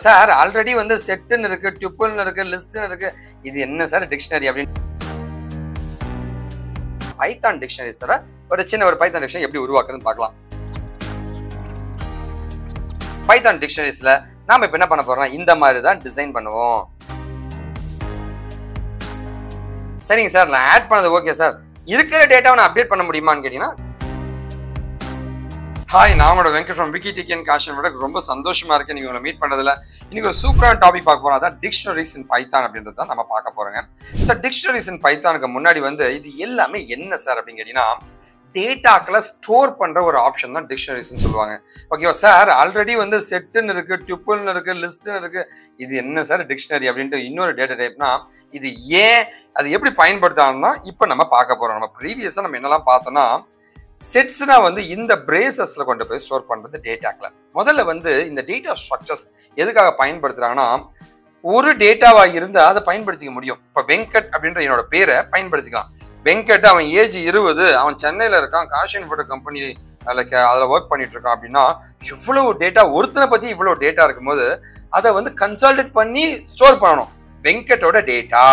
sir already வந்து செட்டுன்னு இருக்கு ட்யூப்புள்னு இருக்கு லிஸ்ட்னு இருக்கு இது என்ன சார் டிக்ஷனரி அப்படின்னு பைத்தான் டிக்ஷனரி சார் ஒரு சின்ன ஒரு பைத்தான் டிக்ஷனரி எப்படி உருவாக்குறதுன்னு பார்க்கலாம் பைத்தான் டிக்ஷனரிஸ்ல நாம இப்ப என்ன பண்ண போறோம் இந்த மாதிரி தான் டிசைன் பண்ணுவோம் சரிங்க சார் நான் ஆட் பண்ணது ஓகே சார் இருக்கிற டேட்டாவை நான் அப்டேட் பண்ண முடியுமான்னு கேட்டீங்கன்னா ஹாய் நான் உங்களோட வெங்கட் ஃப்ரம் விக்கி டிக்கன் காஷன் விட ரொம்ப சந்தோஷமா இருக்கு நீங்க உங்களை மீட் பண்ணதுல இன்னைக்கு ஒரு சூப்பரான டாபிக் பார்க்க போறோம் அதான் டிக்ஷனரிஸ் இன் பைத்தான் அப்படின்றது தான் நம்ம பார்க்க போறோங்க சார் டிக்ஷனரிஸ் இன் பைத்தானுக்கு முன்னாடி வந்து இது எல்லாமே என்ன சார் அப்படின்னு கேட்டீங்கன்னா டேட்டாக்களை ஸ்டோர் பண்ற ஒரு ஆப்ஷன் தான் டிக்ஷனரிஸ்னு சொல்லுவாங்க ஓகேவா சார் ஆல்ரெடி வந்து செட்டுன்னு இருக்கு ட்யூப்புள்னு இருக்கு லிஸ்ட்னு இருக்கு இது என்ன சார் டிக்ஷனரி அப்படின்ட்டு இன்னொரு டேட்டா டைப்னா இது ஏன் அது எப்படி பயன்படுத்தாலும் தான் இப்போ நம்ம பார்க்க போறோம் நம்ம ப்ரீவியஸாக நம்ம என்னெல்லாம் பார்த்தோம்னா செட்ஸ்னா வந்து இந்த பிரேசஸ்ல கொண்டு போய் ஸ்டோர் பண்றது டேட்டாக்களை முதல்ல வந்து இந்த டேட்டா ஸ்ட்ரக்சர்ஸ் எதுக்காக பயன்படுத்துறாங்கன்னா ஒரு டேட்டாவா இருந்தா அதை பயன்படுத்திக்க முடியும் இப்போ வெங்கட் அப்படின்ற என்னோட பேரை பயன்படுத்திக்கலாம் வெங்கட் அவன் ஏஜ் இருபது அவன் சென்னையில இருக்கான் காஷன் ஃபோட்டோ கம்பெனி அதில் அதில் ஒர்க் பண்ணிட்டு இருக்கான் அப்படின்னா இவ்வளவு டேட்டா ஒருத்தனை பத்தி இவ்வளவு டேட்டா இருக்கும்போது அதை வந்து கன்சால்டேட் பண்ணி ஸ்டோர் பண்ணணும் வெங்கட்டோட டேட்டா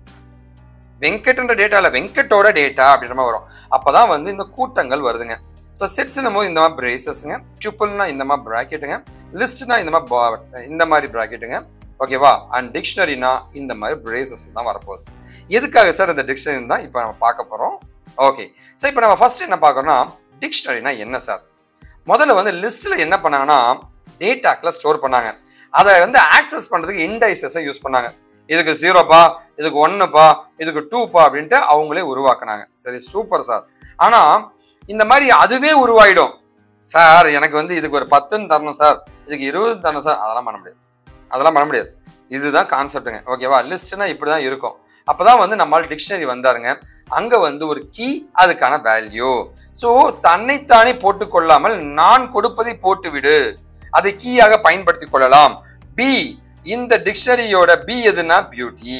வெங்கட்ன்ற டேட்டா இல்லை வெங்கட்டோட டேட்டா அப்படின்ற மாதிரி வரும் அப்பதான் வந்து இந்த கூட்டங்கள் வருதுங்க ஸோ செட்ஸ்னும் போது இந்த மாதிரி பிரேசஸ்ங்க ட்ரிப்புள்னா இந்த மாதிரி ப்ராக்கெட்டுங்க லிஸ்ட்னா இந்த மாதிரி ba- இந்த மாதிரி ப்ராக்கெட்டுங்க ஓகேவா அண்ட் டிக்ஷனரினா இந்த மாதிரி பிரேசஸ் தான் வரப்போகுது எதுக்காக சார் இந்த டிக்ஷனரி தான் இப்போ நம்ம பார்க்க போகிறோம் ஓகே ஸோ இப்போ நம்ம ஃபர்ஸ்ட் என்ன பார்க்கறோம்னா டிக்ஷனரினா என்ன சார் முதல்ல வந்து லிஸ்ட்டில் என்ன பண்ணாங்கன்னா டேட்டாக்கில் ஸ்டோர் பண்ணாங்க அதை வந்து ஆக்சஸ் பண்ணுறதுக்கு இண்டைசஸை யூஸ் பண்ணாங்க இதுக்கு ஜீரோப்பா இதுக்கு ஒன்னுப்பா இதுக்கு டூப்பா அப்படின்ட்டு அவங்களே உருவாக்குனாங்க சரி சூப்பர் சார் ஆனா இந்த மாதிரி அதுவே உருவாயிடும் சார் எனக்கு வந்து இதுக்கு ஒரு பத்துன்னு தரணும் சார் இதுக்கு இருபது தரணும் சார் அதெல்லாம் பண்ண முடியாது அதெல்லாம் பண்ண முடியாது இதுதான் கான்செப்ட்டுங்க ஓகேவா லிஸ்ட்னா இப்படி தான் இருக்கும் அப்பதான் வந்து நம்மளால் டிக்ஷனரி வந்தாருங்க அங்க வந்து ஒரு கீ அதுக்கான வேல்யூ ஸோ தன்னைத்தானே போட்டுக்கொள்ளாமல் நான் கொடுப்பதை போட்டுவிடு அதை கீயாக பயன்படுத்திக் கொள்ளலாம் பி இந்த டிக்ஷனரியோட பி எதுனா பியூட்டி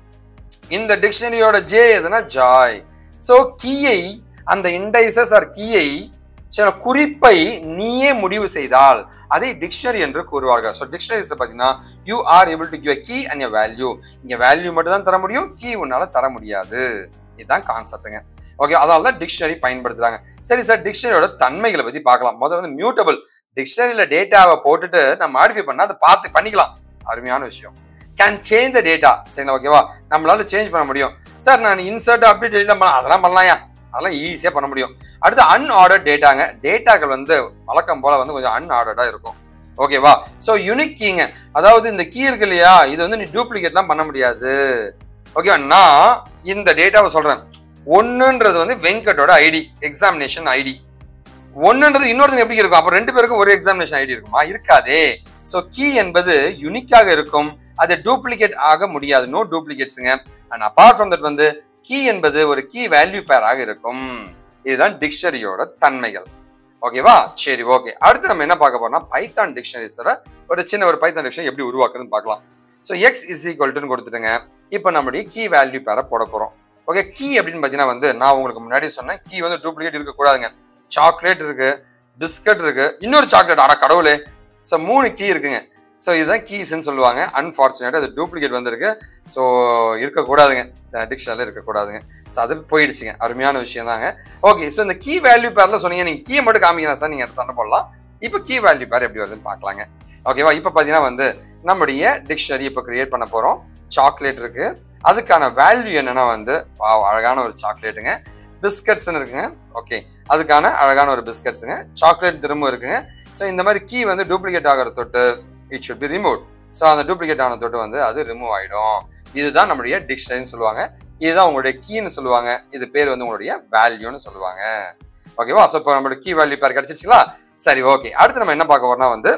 இந்த டிக்ஷனரியோட ஜே எதுனா ஜாய் ஸோ கீயை அந்த இண்டைசஸ் ஆர் கீயை சில குறிப்பை நீயே முடிவு செய்தால் அதை டிக்ஷனரி என்று கூறுவார்கள் ஸோ டிக்ஷனரிஸ்ல பார்த்தீங்கன்னா you are able to give key and value இங்கே வேல்யூ மட்டும் தான் தர முடியும் கீ உன்னால தர முடியாது இதுதான் கான்செப்ட்டுங்க ஓகே அதனால தான் டிக்ஷனரி பயன்படுத்துறாங்க சரி சார் டிக்ஷனரியோட தன்மைகளை பத்தி பார்க்கலாம் முதல்ல வந்து மியூட்டபிள் டிக்ஷனரியில டேட்டாவை போட்டுட்டு நம்ம மாடிஃபை பண்ணா அதை பார்த்து பண்ணிக்கலாம் அருமையான விஷயம் கேன் சேஞ்ச் த டேட்டா சரிங்களா ஓகேவா நம்மளால சேஞ்ச் பண்ண முடியும் சார் நான் இன்சர்ட் அப்டேட் எல்லாம் பண்ணலாம் அதெல்லாம் பண்ணலாம்யா அதெல்லாம் ஈஸியாக பண்ண முடியும் அடுத்து அன்ஆர்டர் டேட்டாங்க டேட்டாக்கள் வந்து வழக்கம் போல வந்து கொஞ்சம் அன்ஆர்டர்டாக இருக்கும் ஓகேவா ஸோ யூனிக் கீங்க அதாவது இந்த கீ இருக்கு இல்லையா இது வந்து நீ டூப்ளிகேட்லாம் பண்ண முடியாது ஓகே நான் இந்த டேட்டாவை சொல்றேன் ஒன்றுன்றது வந்து வெங்கட்டோட ஐடி எக்ஸாமினேஷன் ஐடி ஒன்றுன்றது இன்னொருத்தங்க எப்படி இருக்கும் அப்போ ரெண்டு பேருக்கும் ஒரு எக்ஸாமினேஷன் ஐடி இருக்குமா இருக்காதே ஸோ கீ என்பது யுனிக்காக இருக்கும் அது டூப்ளிகேட் ஆக முடியாது நோ டூப்ளிகேட்ஸுங்க அண்ட் அபார்ட் ஃப்ரம் தட் வந்து கீ என்பது ஒரு கீ வேல்யூ பேராக இருக்கும் இதுதான் டிக்ஷனரியோட தன்மைகள் ஓகேவா சரி ஓகே அடுத்து நம்ம என்ன பார்க்க போறோம்னா பைத்தான் டிக்ஷனரிஸ் தர ஒரு சின்ன ஒரு பைத்தான் டிக்ஷனரி எப்படி உருவாக்குறதுன்னு பார்க்கலாம் ஸோ எக்ஸ் இஸ் ஈக்குவல்ட்டுன்னு கொடுத்துட்டுங்க இப்போ நம்மளுடைய கீ வேல்யூ பேரை போட போறோம் ஓகே கீ அப்படின்னு பார்த்தீங்கன்னா வந்து நான் உங்களுக்கு முன்னாடி சொன்னேன் கீ வந்து டூப்ளிகேட் இருக்கக்கூடாதுங்க சாக்லேட் இருக்கு பிஸ்கட் இருக்கு இன்னொரு சாக்லேட் அட கடவுளே ஸோ மூணு கீ இருக்குங்க ஸோ இதுதான் கீஸ்ன்னு சொல்லுவாங்க அன்ஃபார்ச்சுனேட் அது டூப்ளிகேட் வந்திருக்கு ஸோ இருக்கக்கூடாதுங்க டிக்ஷனரியில் இருக்கக்கூடாதுங்க ஸோ அது போயிடுச்சுங்க அருமையான விஷயம் தாங்க ஓகே ஸோ இந்த கீ வேல்யூ பேரில் சொன்னீங்க நீங்கள் கீயை மட்டும் காமிக்கிறேன் சார் நீங்கள் சண்டை போடலாம் இப்போ கீ வேல்யூ பேர் எப்படி வருதுன்னு பார்க்கலாங்க ஓகேவா இப்போ பார்த்தீங்கன்னா வந்து நம்முடைய டிக்ஷனரி இப்போ கிரியேட் பண்ண போகிறோம் சாக்லேட் இருக்கு அதுக்கான வேல்யூ என்னன்னா வந்து wow, அழகான ஒரு சாக்லேட்டுங்க பிஸ்கட்ஸ்னு இருக்குங்க ஓகே அதுக்கான அழகான ஒரு பிஸ்கட்ஸுங்க சாக்லேட் திரும்ப இருக்குங்க ஸோ இந்த மாதிரி கீ வந்து டூப்ளிகேட் ஆகிற தொட்டு it should be remove so அந்த டூப்ளிகேட் ஆன தொட்டு வந்து அது ரிமூவ் ஆகிடும் இதுதான் நம்மளுடைய டிக்ஷனரின்னு சொல்லுவாங்க இதுதான் உங்களுடைய கீன்னு சொல்லுவாங்க இது பேர் வந்து உங்களுடைய வேல்யூன்னு சொல்லுவாங்க ஓகேவா ஸோ இப்போ நம்மளுடைய கீ வேல்யூ பேர் கிடைச்சிச்சுங்களா சரி ஓகே அடுத்து நம்ம என்ன பார்க்க போறோம்னா வந்து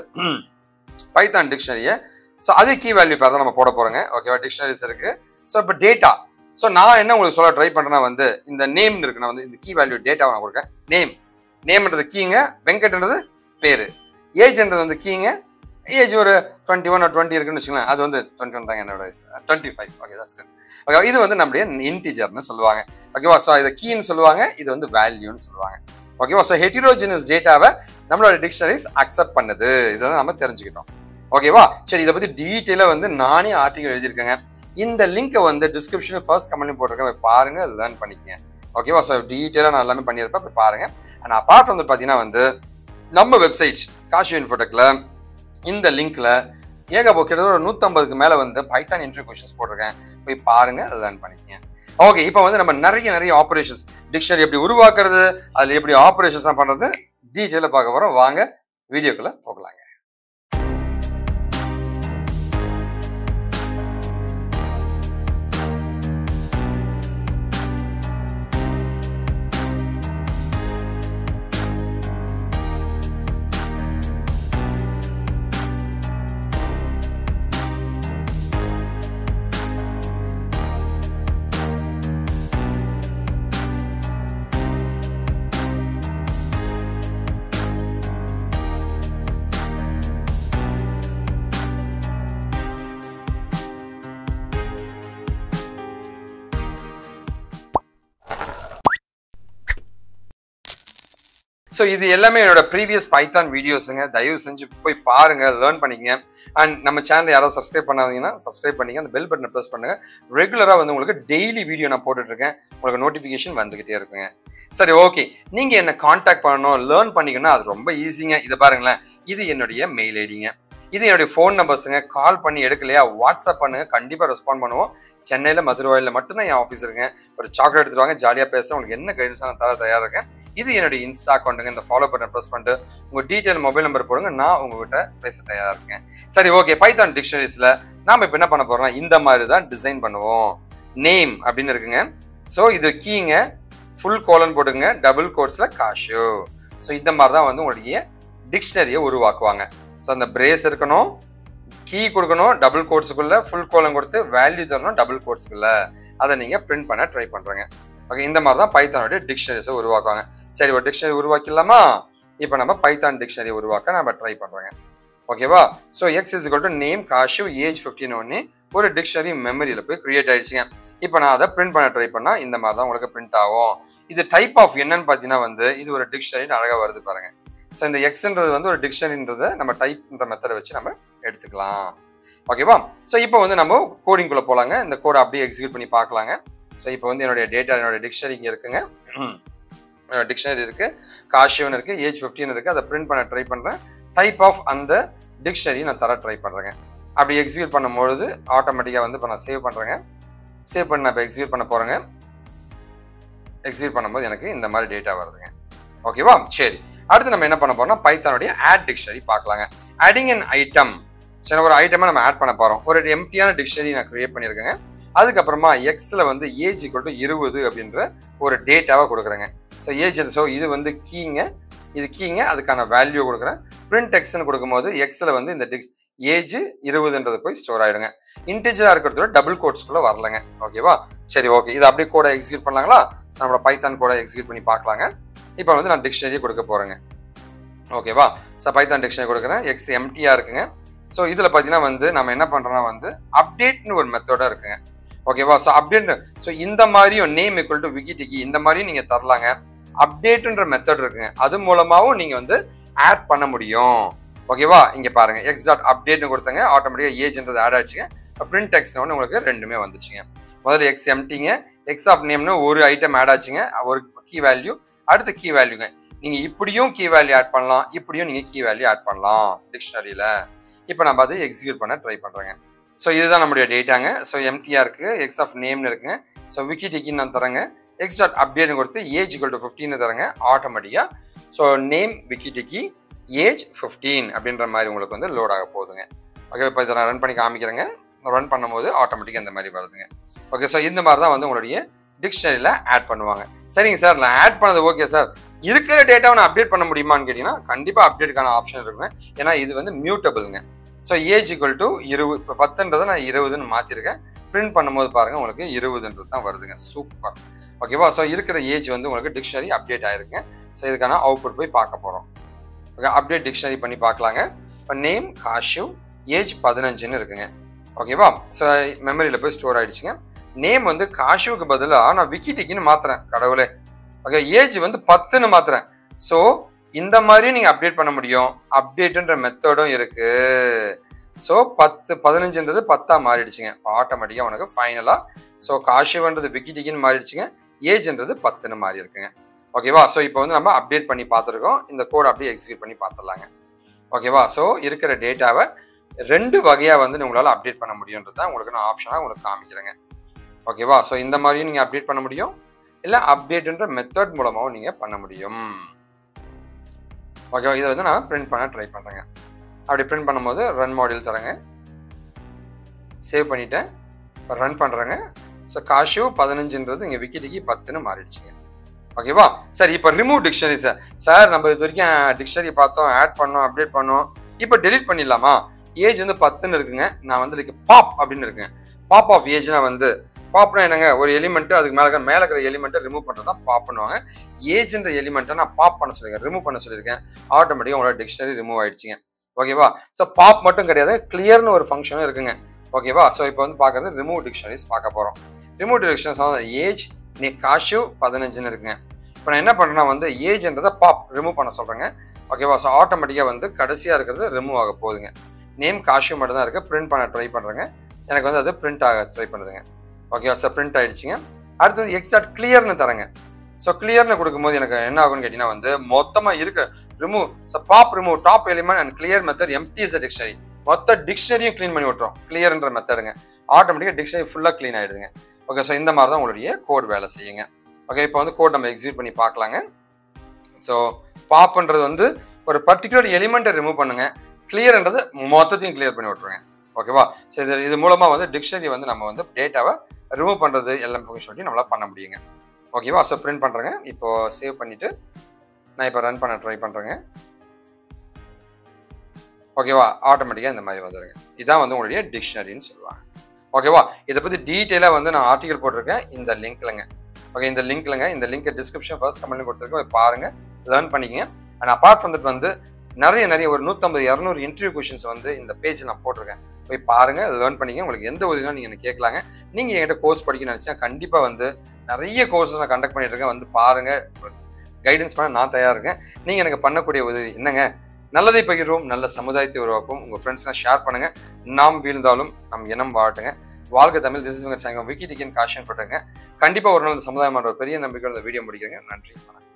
பைத்தான் டிக்ஷனரியை ஸோ அதே கீ வேல்யூ பேர் தான் நம்ம போட போறோங்க ஓகேவா டிக்ஷனரிஸ் இருக்கு ஸோ இப்போ டேட்டா ஸோ நான் என்ன உங்களுக்கு சொல்ல ட்ரை பண்றேன்னா வந்து இந்த நேம் இருக்கு நான் வந்து இந்த கீ வேல்யூ டேட்டாவை நான் கொடுக்கேன் நேம் நேம்ன்றது கீங்க வெங்கட்ன்றது பேரு ஏஜ்ன்றது வந்து கீங்க ஏஜ் ஒரு டுவெண்ட்டி ஒன் டுவெண்ட்டி இருக்குன்னு வச்சுக்கலாம் அது வந்து டுவெண்ட்டி ஒன் தாங்க என்னோட வயசு twenty five okay that's good okay இது வந்து நம்முடைய இன்டிஜர்னு சொல்லுவாங்க ஓகேவா ஸோ இதை கீன்னு சொல்லுவாங்க இது வந்து வேல்யூன்னு சொல்லுவாங்க ஓகேவா ஸோ ஹெட்டிரோஜினஸ் டேட்டாவை நம்மளோட டிக்ஷனரிஸ் அக்செப்ட் பண்ணுது இதை நம்ம தெரிஞ்சுக்கிட்டோம் ஓகேவா சரி இதை பத்தி டீட்டெயிலாக வந்து நானே ஆர்டிகல் எழுதியிருக்கேங்க இந்த லிங்கை வந்து டிஸ்கிரிப்ஷனில் ஃபர்ஸ்ட் கமெண்ட் போட்டிருக்கேன் போய் பாருங்க லேர்ன் பண்ணிக்கங்க ஓகேவா ஸோ டீட்டெயிலாக நான் எல்லாமே பண்ணியிருப்பேன் போய் பாருங்க அண்ட் அப்பார்ட் ஃப்ரம் பார்த்தீங்கன்னா வந்து நம்ம வெப்சைட் காஷி இன்ஃபோடெக்கில் இந்த லிங்க்ல ஏகப்போ கிட்டத்தட்ட ஒரு நூற்றம்பதுக்கு மேலே வந்து பைத்தான் இன்டர்வியூ கொஷின்ஸ் போட்டிருக்கேன் போய் பாருங்க லேர்ன் பண்ணிக்கங்க ஓகே இப்போ வந்து நம்ம நிறைய நிறைய ஆப்ரேஷன்ஸ் டிக்ஷனரி எப்படி உருவாக்குறது அதில் எப்படி ஆப்ரேஷன்ஸ் பண்ணுறது டீட்டெயிலாக பார்க்க போகிறோம் வாங்க வீடியோக்குள்ளே போகலாங்க ஸோ இது எல்லாமே என்னோட ப்ரீவியஸ் பைத்தான் வீடியோஸுங்க தயவு செஞ்சு போய் பாருங்க லேர்ன் பண்ணிக்கங்க அண்ட் நம்ம சேனல் யாராவது சப்ஸ்கிரைப் பண்ணாதீங்கன்னா சப்ஸ்கிரைப் பண்ணிங்க அந்த பெல் பட்டனை ப்ரெஸ் பண்ணுங்க ரெகுலராக வந்து உங்களுக்கு டெய்லி வீடியோ நான் போட்டுட்டு இருக்கேன் உங்களுக்கு நோட்டிஃபிகேஷன் வந்துகிட்டே இருக்குங்க சரி ஓகே நீங்க என்ன காண்டாக்ட் பண்ணணும் லேர்ன் பண்ணிக்கணும் அது ரொம்ப ஈஸிங்க இதை பாருங்களேன் இது என்னுடைய மெயில் ஐடிங்க இது என்னுடைய ஃபோன் நம்பர்ஸுங்க கால் பண்ணி எடுக்கலையா வாட்ஸ்அப் பண்ணுங்க கண்டிப்பாக ரெஸ்பாண்ட் பண்ணுவோம் சென்னையில் மதுரவாயில் மட்டும்தான் என் ஆஃபீஸ் இருக்குங்க ஒரு சாக்லேட் எடுத்துட்டு வாங்க ஜாலியாக பேசுகிறேன் உங்களுக்கு என்ன கைடன்ஸ் நான் தர தயாராக இருக்கேன் இது என்னுடைய இன்ஸ்டா அக்கௌண்ட்டுங்க இந்த ஃபாலோ பட்டன் ப்ரெஸ் பண்ணிட்டு உங்கள் டீட்டெயில் மொபைல் நம்பர் போடுங்க நான் உங்ககிட்ட பேச தயாராக இருக்கேன் சரி ஓகே பைத்தான் டிக்ஷனரிஸில் நாம் இப்போ என்ன பண்ண போகிறோம்னா இந்த மாதிரி தான் டிசைன் பண்ணுவோம் நேம் அப்படின்னு இருக்குங்க ஸோ இது கீங்க ஃபுல் கோலன் போட்டுங்க டபுள் கோட்ஸில் காஷு ஸோ இந்த மாதிரி தான் வந்து உங்களுடைய டிக்ஷனரியை உருவாக்குவாங்க ஸோ அந்த பிரேஸ் இருக்கணும் கீ கொடுக்கணும் டபுள் கோட்ஸுக்குள்ள ஃபுல் கோலம் கொடுத்து வேல்யூ தரணும் டபுள் கோட்ஸுக்குள்ள அதை நீங்கள் பிரிண்ட் பண்ண ட்ரை பண்ணுறேங்க ஓகே இந்த மாதிரி தான் பைத்தானுடைய டிக்ஷனரிஸை உருவாக்குவாங்க சரி ஒரு டிக்ஷனரி உருவாக்கிடலாமா இப்போ நம்ம பைத்தான் டிக்ஷனரி உருவாக்க நம்ம ட்ரை பண்ணுறோங்க ஓகேவா so x is to name காஷு ஏஜ் ஃபிஃப்டின் ஒன்று ஒரு டிக்ஷனரி மெமரியில் போய் கிரியேட் ஆயிடுச்சுங்க இப்போ நான் அதை பிரிண்ட் பண்ண ட்ரை பண்ணால் இந்த மாதிரி தான் உங்களுக்கு பிரிண்ட் ஆகும் இது டைப் ஆஃப் என்னன்னு பார்த்தீங்கன்னா வந்து இது ஒரு டிக்ஷனரி அழகாக வருது பாருங்க ஸோ இந்த எக்ஸ்ன்றது வந்து ஒரு டிக்ஷனரின்றதை நம்ம டைப்ன்ற மெத்தடை வச்சு நம்ம எடுத்துக்கலாம் ஓகேவா ஸோ இப்போ வந்து நம்ம கோடிங்குள்ளே போகலாங்க இந்த கோடை அப்படியே எக்ஸிக்யூட் பண்ணி பார்க்கலாங்க ஸோ இப்போ வந்து என்னுடைய டேட்டா என்னுடைய டிக்ஷனரி இங்கே இருக்குங்க டிக்ஷனரி இருக்குது காஷிவன் இருக்குது ஏஜ் ஃபிஃப்டின் இருக்குது அதை பிரிண்ட் பண்ண ட்ரை பண்ணுறேன் டைப் ஆஃப் அந்த டிக்ஷனரி நான் தர ட்ரை பண்ணுறேங்க அப்படி எக்ஸிக்யூட் பண்ணும்பொழுது ஆட்டோமேட்டிக்காக வந்து இப்போ நான் சேவ் பண்ணுறேங்க சேவ் பண்ணி நான் இப்போ எக்ஸிக்யூட் பண்ண போகிறேங்க எக்ஸிக்யூட் பண்ணும்போது எனக்கு இந்த மாதிரி டேட்டா வருதுங்க ஓகேவா சரி அடுத்து நம்ம என்ன பண்ண போறோம்னா பைத்தானுடைய ஆட் டிக்ஷனரி பார்க்கலாங்க ஆடிங் அன் ஐட்டம் சரி ஒரு ஐட்டமை நம்ம ஆட் பண்ண போகிறோம் ஒரு எம்டியான டிக்ஷனரி நான் கிரியேட் பண்ணியிருக்கேங்க அதுக்கப்புறமா எக்ஸில் வந்து ஏஜ் ஈக்குவல் டு இருபது அப்படின்ற ஒரு டேட்டாவை கொடுக்குறேங்க ஸோ ஏஜ் ஸோ இது வந்து கீங்க இது கீங்க அதுக்கான வேல்யூ கொடுக்குறேன் பிரிண்ட் எக்ஸ்னு கொடுக்கும்போது எக்ஸில் வந்து இந்த டிக் ஏஜ் இருபதுன்றது போய் ஸ்டோர் ஆகிடுங்க இன்டெஜராக இருக்கிறதோட டபுள் கோட்ஸ்குள்ளே வரலங்க ஓகேவா சரி ஓகே இது அப்படியே கூட எக்ஸிக்யூட் பண்ணலாங்களா ஸோ நம்மளோட பைத்தான் கூட எக்ஸிக்யூட் பண்ணி பார்க்கலாங்க இப்போ வந்து நான் டிக்ஷனரி கொடுக்க போகிறேங்க ஓகேவா ஸோ பைத்தான் டிக்ஷனரி கொடுக்குறேன் எக்ஸ் எம்டியாக இருக்குங்க ஸோ இதில் பார்த்தீங்கன்னா வந்து நம்ம என்ன பண்ணுறோம்னா வந்து அப்டேட்னு ஒரு மெத்தடாக இருக்குங்க ஓகேவா ஸோ அப்டேட் ஸோ இந்த மாதிரியும் நேம் ஈக்குவல் டு விக்கிடிக்கு இந்த மாதிரியும் நீங்கள் தரலாங்க அப்டேட்டுன்ற மெத்தட் இருக்குங்க அது மூலமாகவும் நீங்கள் வந்து ஆட் பண்ண முடியும் ஓகேவா இங்கே பாருங்க எக்ஸ் டாட் அப்டேட்னு கொடுத்தங்க ஆட்டோமேட்டிக்காக ஏஜ்ன்றது ஆட் ஆச்சுங்க பிரிண்ட் டெக்ஸ்ட் ஒன்று உங்களுக்கு ரெண்டுமே வந்துச்சுங்க முதல்ல எக்ஸ் எம்டிங்க எக்ஸ் ஆஃப் நேம்னு ஒரு ஐட்டம் ஆட் ஆச்சுங்க ஒரு கீ வேல்யூ அடுத்த கீ வேல்யூங்க நீங்கள் இப்படியும் கீ வேல்யூ ஆட் பண்ணலாம் இப்படியும் நீங்கள் கீ வேல்யூ ஆட் பண்ணலாம் டிக்ஷனரியில் இப்போ நம்ம அதை எக்ஸிக்யூட் பண்ண ட்ரை பண்ணுறேங்க ஸோ இதுதான் நம்மளுடைய டேட்டாங்க ஸோ எம்டிஆர் இருக்குது எக்ஸ் ஆஃப் நேம்னு இருக்குங்க ஸோ விக்கி டிக்கின்னு நான் தரேங்க எக்ஸ் டாட் அப்டேட்னு கொடுத்து ஏஜ் ஈக்குவல் டு ஃபிஃப்டின்னு தரேங்க ஆட்டோமேட்டிக்காக ஸோ நேம் விக்கி டிக்கி ஏஜ் ஃபிஃப்டீன் அப்படின்ற மாதிரி உங்களுக்கு வந்து லோட் ஆக போகுதுங்க ஓகே இப்போ இதை நான் ரன் பண்ணி காமிக்கிறேங்க ரன் பண்ணும்போது ஆட்டோமேட்டிக்காக இந்த மாதிரி வருதுங்க ஓகே ஸோ இந்த மாதிரி தான் வந்து உங்களுடைய டிக்ஷனரியில் ஆட் பண்ணுவாங்க சரிங்க சார் நான் ஆட் பண்ணது ஓகே சார் இருக்கிற டேட்டாவை நான் அப்டேட் பண்ண முடியுமான்னு கேட்டிங்கன்னா கண்டிப்பாக அப்டேட்டுக்கான ஆப்ஷன் இருக்குங்க ஏன்னா இது வந்து மியூட்டபிள்ங்க ஸோ ஏஜ் ஈக்குவல் டு இருபது இப்போ பத்துன்றதை நான் இருபதுன்னு மாற்றிருக்கேன் பிரிண்ட் பண்ணும்போது பாருங்கள் உங்களுக்கு இருபதுன்றது தான் வருதுங்க சூப்பர் ஓகேவா ஸோ இருக்கிற ஏஜ் வந்து உங்களுக்கு டிக்ஷனரி அப்டேட் ஆயிருக்குங்க ஸோ இதுக்கான அவுட்புட் போய் பார்க்க போகிறோம் ஓகே அப்டேட் டிக்ஷனரி பண்ணி பார்க்கலாங்க இப்போ நேம் காஷிவ் ஏஜ் பதினஞ்சுன்னு இருக்குங்க ஓகேவா ஸோ மெமரியில் போய் ஸ்டோர் ஆயிடுச்சுங்க நேம் வந்து காஷுவுக்கு பதிலாக நான் விக்கிடிக்குன்னு மாத்துறேன் கடவுளே ஓகே ஏஜ் வந்து பத்துன்னு மாத்துறேன் ஸோ இந்த மாதிரியும் நீங்கள் அப்டேட் பண்ண முடியும் அப்டேட்டுன்ற மெத்தடும் இருக்கு ஸோ பத்து பதினஞ்சுன்றது பத்தா மாறிடுச்சுங்க ஆட்டோமேட்டிக்காக உனக்கு ஃபைனலாக ஸோ காஷிவன்றது விக்கிடிகின்னு மாறிடுச்சுங்க ஏஜ்ன்றது பத்துன்னு மாறி இருக்குங்க ஓகேவா ஸோ இப்போ வந்து நம்ம அப்டேட் பண்ணி பார்த்துருக்கோம் இந்த கோட் அப்படியே எக்ஸிக்யூட் பண்ணி பார்த்துடலாங்க ஓகேவா ஸோ இருக்கிற டேட்டாவை ரெண்டு வகையாக வந்து உங்களால் அப்டேட் பண்ண முடியுன்றது தான் உங்களுக்கு நான் ஆப்ஷனாக உங்களுக்கு காமிக்கிறேங்க ஓகேவா ஸோ இந்த மாதிரியும் நீங்கள் அப்டேட் பண்ண முடியும் இல்லை அப்டேட்ன்ற மெத்தட் மூலமாகவும் நீங்கள் பண்ண முடியும் ஓகேவா இதை வந்து நான் பிரிண்ட் பண்ண ட்ரை பண்ணுறேங்க அப்படி பிரிண்ட் பண்ணும்போது ரன் மாடியூல் தரேங்க சேவ் பண்ணிட்டேன் இப்போ ரன் பண்ணுறேங்க ஸோ காஷு பதினஞ்சுன்றது இங்கே விக்கிடிக்கு பத்துன்னு மாறிடுச்சுங்க ஓகேவா சரி இப்போ ரிமூவ் டிக்ஷனரி சார் சார் நம்ம இது வரைக்கும் டிக்ஷனரி பார்த்தோம் ஆட் பண்ணோம் அப்டேட் பண்ணோம் இப்போ டெலிட் பண்ணிடலாமா ஏஜ் வந்து பத்துன்னு இருக்குங்க நான் வந்து இதுக்கு பாப் அப்படின்னு இருக்குங்க பாப் ஆஃப் ஏஜ்னா வந்து பாப்னா என்னங்க ஒரு எலிமெண்ட் அதுக்கு மேலே மேலே இருக்கிற எலிமெண்ட்டை ரிமூவ் பண்ணுறது தான் பாப் பண்ணுவாங்க ஏஜ்ன்ற எலிமெண்ட்டை நான் பாப் பண்ண சொல்லியிருக்கேன் ரிமூவ் பண்ண சொல்லியிருக்கேன் ஆட்டோமேட்டிக்காக உங்களோட டிக்ஷனரி ரிமூவ் ஆயிடுச்சுங்க ஓகேவா ஸோ பாப் மட்டும் கிடையாது கிளியர்னு ஒரு ஃபங்க்ஷனும் இருக்குங்க ஓகேவா ஸோ இப்போ வந்து பார்க்குறது ரிமூவ் டிக்ஷனரிஸ் பார்க்க போகிறோம் ரிமூவ் டிக்ஷனரிஸ் வந்து ஏஜ் நீ காஷு பதினஞ்சுன்னு இருக்குங்க இப்போ நான் என்ன பண்ணுறேன்னா வந்து ஏஜ்ன்றதை பாப் ரிமூவ் பண்ண சொல்கிறேங்க ஓகேவா ஸோ ஆட்டோமேட்டிக்காக வந்து கடைசியாக இருக்கிறது ரிமூவ் ஆக போகுதுங்க நேம் காஷு மட்டும் தான் இருக்குது பிரிண்ட் பண்ண ட்ரை பண்ணுறேங்க எனக்கு வந்து அது பிரிண்ட் ஆக ட்ரை பண்ணுதுங்க ஓகேவா சார் பிரிண்ட் ஆயிடுச்சுங்க அடுத்தது எக்ஸாக்ட் கிளியர்னு தரேங்க ஸோ கிளியர்னு கொடுக்கும்போது எனக்கு என்ன ஆகும்னு கேட்டிங்கன்னா வந்து மொத்தமாக இருக்க remove so pop remove top element and clear method empties dictionary மொத்த டிக்ஷனரியும் க்ளீன் பண்ணி விட்டுரும் கிளியர்ன்ற மெத்தடுங்க ஆட்டோமேட்டிக்காக டிக்ஷனரி ஃபுல்லாக க்ளீன் ஆகிடுதுங்க ஓகே ஸோ இந்த மாதிரி தான் உங்களுடைய கோட் வேலை செய்யுங்க ஓகே இப்போ வந்து கோட் நம்ம எக்ஸிக்யூட் பண்ணி பார்க்கலாங்க ஸோ பாப்ன்றது வந்து ஒரு பர்டிகுலர் எலிமெண்ட்டை ரிமூவ் பண்ணுங்க கிளியர்ன்றது மொத்தத்தையும் கிளியர் பண்ணி விட்ருங்க ஓகேவா ஸோ இது இது மூலமாக வந்து டிக்ஷனரி வந்து நம்ம வந்து டேட்டாவை ரிமூவ் பண்ணுறது எல்லாம் ஃபங்க்ஷனாலிட்டி நம்மளால் பண்ண முடியுங்க ஓகேவா ஸோ பிரிண்ட் பண்ணுறேங்க இப்போ சேவ் பண்ணிவிட்டு நான் இப்போ ரன் பண்ண ட்ரை பண்ணுறேங்க ஓகேவா ஆட்டோமேட்டிக்காக இந்த மாதிரி வந்துடுங்க இதான் வந்து உங்களுடைய டிக்ஷனரின்னு சொல்லுவாங்க ஓகேவா இதை பற்றி டீட்டெயிலாக வந்து நான் ஆர்டிகல் போட்டிருக்கேன் இந்த லிங்க்லங்க ஓகே இந்த லிங்க்லங்க இந்த லிங்க் டிஸ்கிரிப்ஷன் ஃபர்ஸ்ட் கமெண்ட் கொடுத்துருக்கேன் போய் பாருங்க லேர்ன் பண்ணிக்கங்க அண்ட் அப்பார்ட் ஃப்ரம் தட் வந்து நிறைய நிறைய ஒரு நூற்றம்பது இரநூறு இன்டர்வியூ கொஷின்ஸ் வந்து இந்த பேஜ் நான் போட்டிருக்கேன் போய் பாருங்க லேர்ன் பண்ணிங்க உங்களுக்கு எந்த உதவியும் நீங்கள் எனக்கு கேட்கலாங்க நீங்கள் என்கிட்ட கோர்ஸ் படிக்க நினச்சா கண்டிப்பாக வந்து நிறைய கோர்ஸஸ் நான் கண்டக்ட் பண்ணிட்டு இருக்கேன் வந்து பாருங்க கைடன்ஸ் பண்ண நான் தயார் இருக்கேன் நீங்கள் எனக்கு பண்ணக்கூடிய உதவி என்னங்க நல்லதை பகிர்வோம் நல்ல சமுதாயத்தை உருவாக்கும் உங்கள் ஃப்ரெண்ட்ஸ்லாம் ஷேர் பண்ணுங்க நாம் வீழ்ந்தாலும் நம் இனம் வாட்டுங்க வாழ்க தமிழ் திஸ் இஸ் விக்கி டிக்கன் காஷன் போட்டுங்க கண்டிப்பாக ஒரு நாள் இந்த சமுதாயம் ஒரு பெரிய நம்பிக்கையோட வீடியோ முடிக்கிறேங்க நன்றி வணக்கம்